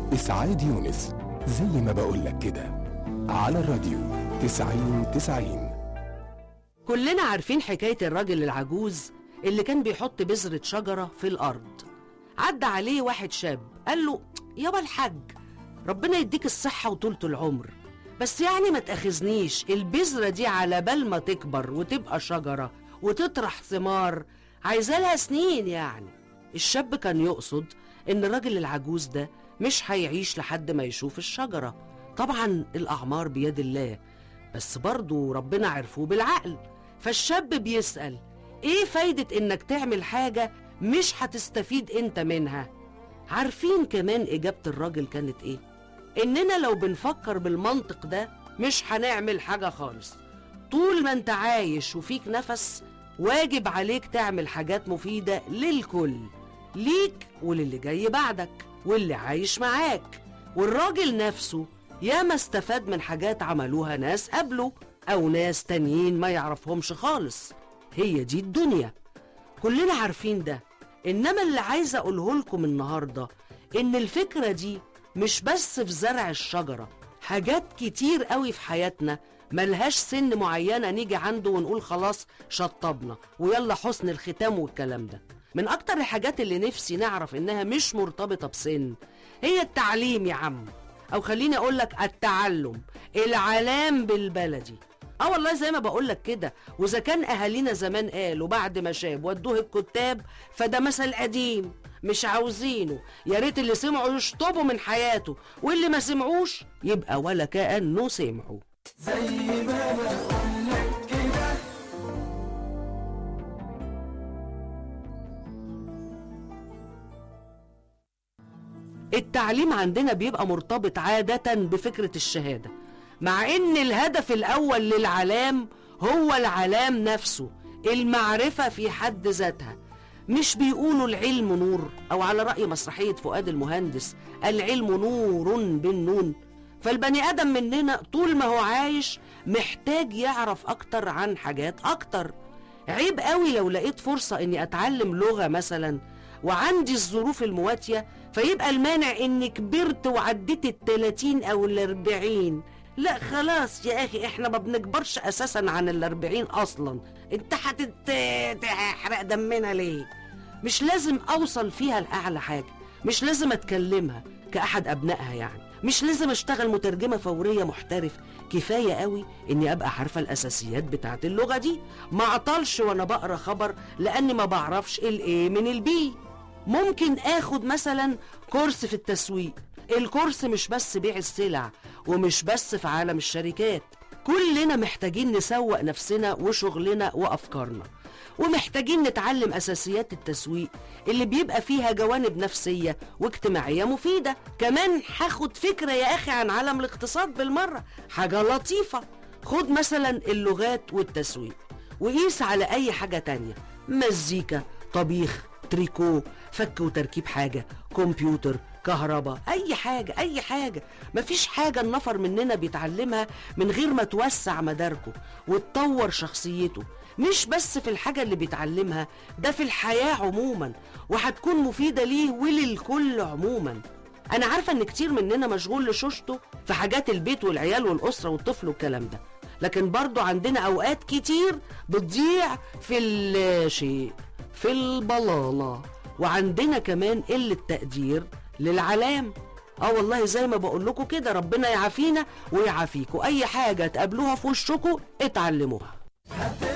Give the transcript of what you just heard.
إسعاد يونس زي ما بقولك كده على الراديو تسعين تسعين كلنا عارفين حكاية الراجل العجوز اللي كان بيحط بذرة شجرة في الأرض عدى عليه واحد شاب قال له يابا الحاج ربنا يديك الصحة وطولة العمر بس يعني ما تأخذنيش البذرة دي على بال ما تكبر وتبقى شجرة وتطرح ثمار عايزة لها سنين يعني الشاب كان يقصد إن الراجل العجوز ده مش هيعيش لحد ما يشوف الشجرة طبعا الأعمار بيد الله بس برضه ربنا عرفوه بالعقل فالشاب بيسأل ايه فايدة انك تعمل حاجة مش هتستفيد انت منها عارفين كمان اجابة الراجل كانت ايه اننا لو بنفكر بالمنطق ده مش هنعمل حاجة خالص طول ما انت عايش وفيك نفس واجب عليك تعمل حاجات مفيدة للكل ليك وللي جاي بعدك واللي عايش معاك والراجل نفسه ياما استفاد من حاجات عملوها ناس قبله أو ناس تانيين ما يعرفهمش خالص هي دي الدنيا كلنا عارفين ده إنما اللي عايزة أقوله لكم النهاردة إن الفكرة دي مش بس في زرع الشجرة حاجات كتير قوي في حياتنا ملهاش سن معينة نيجي عنده ونقول خلاص شطبنا ويلا حسن الختام والكلام ده من أكتر الحاجات اللي نفسي نعرف إنها مش مرتبطة بسن هي التعليم يا عم او خليني اقول لك التعلم العلام بالبلدي اه والله زي ما بقول لك كده واذا كان اهالينا زمان قالوا بعد ما شاب ودوه الكتاب فده مثل قديم مش عاوزينه يا ريت اللي سمعوا يشطبوا من حياته واللي ما سمعوش يبقى ولا كانه سمعوا التعليم عندنا بيبقى مرتبط عادة بفكرة الشهادة مع ان الهدف الاول للعلام هو العلام نفسه المعرفة في حد ذاتها مش بيقولوا العلم نور او على رأي مسرحية فؤاد المهندس العلم نور بالنون فالبني ادم مننا طول ما هو عايش محتاج يعرف اكتر عن حاجات اكتر عيب قوي لو لقيت فرصة اني اتعلم لغة مثلا وعندي الظروف المواتية فيبقى المانع اني كبرت وعديت التلاتين او الاربعين لا خلاص يا اخي احنا ما بنكبرش اساسا عن الاربعين اصلا انت هتحرق دمنا ليه مش لازم اوصل فيها لاعلى حاجة مش لازم اتكلمها كاحد ابنائها يعني مش لازم اشتغل مترجمة فورية محترف كفاية قوي اني ابقى عارفة الاساسيات بتاعت اللغة دي ما اعطلش وانا بقرا خبر لاني ما بعرفش الايه من البي ممكن اخد مثلا كورس في التسويق الكورس مش بس بيع السلع ومش بس في عالم الشركات كلنا محتاجين نسوق نفسنا وشغلنا وافكارنا ومحتاجين نتعلم اساسيات التسويق اللي بيبقى فيها جوانب نفسيه واجتماعيه مفيده كمان هاخد فكره يا اخي عن عالم الاقتصاد بالمره حاجه لطيفه خد مثلا اللغات والتسويق وقيس على اي حاجه تانية مزيكا طبيخ تريكو فك وتركيب حاجه كمبيوتر كهرباء اي حاجه اي حاجه مفيش حاجه النفر مننا بيتعلمها من غير ما توسع مداركه وتطور شخصيته مش بس في الحاجه اللي بيتعلمها ده في الحياه عموما وهتكون مفيده ليه وللكل عموما انا عارفه ان كتير مننا مشغول لشوشته في حاجات البيت والعيال والاسره والطفل والكلام ده لكن برضو عندنا اوقات كتير بتضيع في اللاشيء في البلالة وعندنا كمان قلة تقدير للعلام اه والله زي ما بقول لكم كده ربنا يعافينا ويعافيكوا اي حاجة تقابلوها في وشكوا اتعلموها